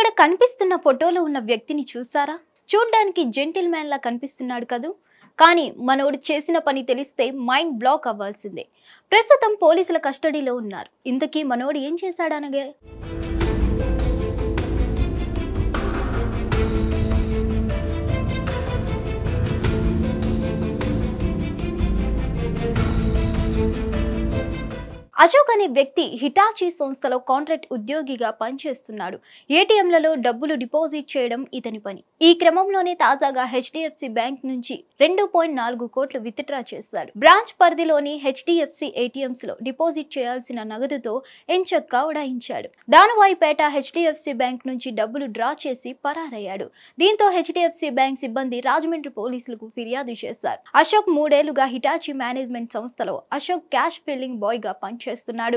ఇక్కడ కనిపిస్తున్న ఫోటోలో ఉన్న వ్యక్తిని చూసారా చూడ్డానికి జెంటిల్ మ్యాన్ లా కనిపిస్తున్నాడు కదూ కానీ మనోడు చేసిన పని తెలిస్తే మైండ్ బ్లాక్ అవ్వాల్సిందే ప్రస్తుతం పోలీసుల కస్టడీలో ఉన్నారు ఇంతకీ మనోడు ఏం చేశాడనగా అశోక్ అనే వ్యక్తి హిటాచీ సంస్థలో కాంట్రాక్ట్ ఉద్యోగిగా పనిచేస్తున్నాడు ఏటీఎంలలో డబ్బులు డిపాజిట్ చేయడం ఇతని పని ఈ క్రమంలోనే తాజాగా హెచ్డిఎఫ్సి బ్యాంక్ నుంచి రెండు పాయింట్ నాలుగు కోట్లు విత్డ్రా చేశాడు బ్రాంచ్ పరిధిలోని హెచ్డిఎఫ్సి ఏటీఎంస్ లో డిపాజిట్ చేయాల్సిన నగదుతో ఎంచక్కా ఉడాయించాడు దానువాయిపేట హెచ్డిఎఫ్సి బ్యాంక్ నుంచి డబ్బులు డ్రా చేసి పరారయ్యాడు దీంతో హెచ్డిఎఫ్సి బ్యాంక్ సిబ్బంది రాజమండ్రి పోలీసులకు ఫిర్యాదు చేశారు అశోక్ మూడేళ్లుగా హిటాచీ మేనేజ్మెంట్ సంస్థలో అశోక్ క్యాష్ ఫిల్లింగ్ బాయ్ గా పనిచేస్తున్నాడు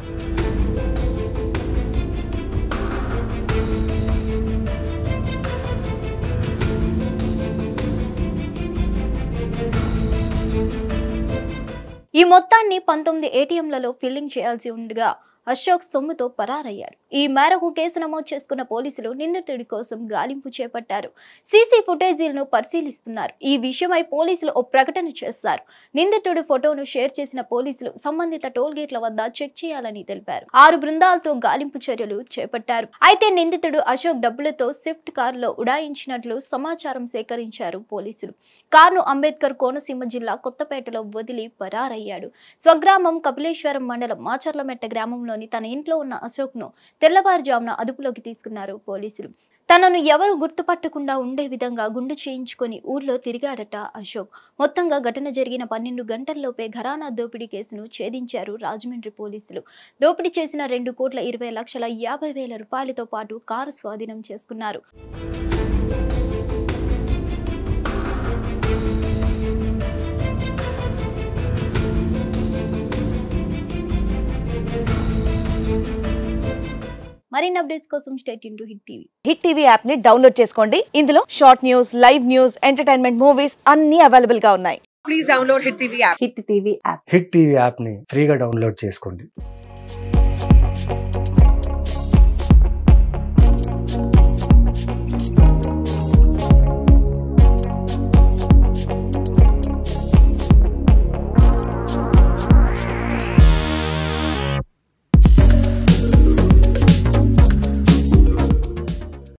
ఈ మొత్తాన్ని పంతొమ్మిది ఏటీఎంలలో ఫిల్లింగ్ చేయాల్సి ఉండగా అశోక్ సొమ్ముతో పరారయ్యాడు ఈ మేరకు కేసు నమోదు చేసుకున్న పోలీసులు నిందితుడి కోసం గాలింపు చేపట్టారు సీసీ ఫుటేజీలను పరిశీలిస్తున్నారు ఈ విషయమై పోలీసులు ఓ ప్రకటన చేశారు నిందితుడి ఫోటోను షేర్ చేసిన పోలీసులు సంబంధిత టోల్ గేట్ల వద్ద చెక్ చేయాలని తెలిపారు ఆరు బృందాలతో గాలింపు చర్యలు చేపట్టారు అయితే నిందితుడు అశోక్ డబ్బులతో స్విఫ్ట్ కారులో ఉడాయించినట్లు సమాచారం సేకరించారు పోలీసులు కారును అంబేద్కర్ కోనసీమ జిల్లా కొత్తపేటలో వదిలి పరారయ్యాడు స్వగ్రామం కపిలేశ్వరం మండలం మాచర్లమెట్ట గ్రామంలోని తన ఇంట్లో ఉన్న అశోక్ను తెల్లవారుజామున అదుపులోకి తీసుకున్నారు పోలీసులు తనను ఎవరు గుర్తుపట్టకుండా ఉండే విధంగా గుండు చేయించుకొని ఊర్లో తిరిగాడట అశోక్ మొత్తంగా ఘటన జరిగిన పన్నెండు గంటల్లోపే ఘరానా దోపిడీ కేసును ఛేదించారు రాజమండ్రి పోలీసులు దోపిడీ చేసిన రెండు కోట్ల ఇరవై లక్షల యాభై వేల రూపాయలతో పాటు కారు స్వాధీనం చేసుకున్నారు మరిన్ని అప్డేట్స్ కోసం state into Hit TV Hit TV app ని డౌన్లోడ్ చేసుకోండి ఇందులో short news live news entertainment movies అన్ని అవైలబుల్ గా ఉన్నాయి please download Hit TV app. Hit TV app Hit TV యాప్ని ఫ్రీగా డౌన్లోడ్ చేసుకోండి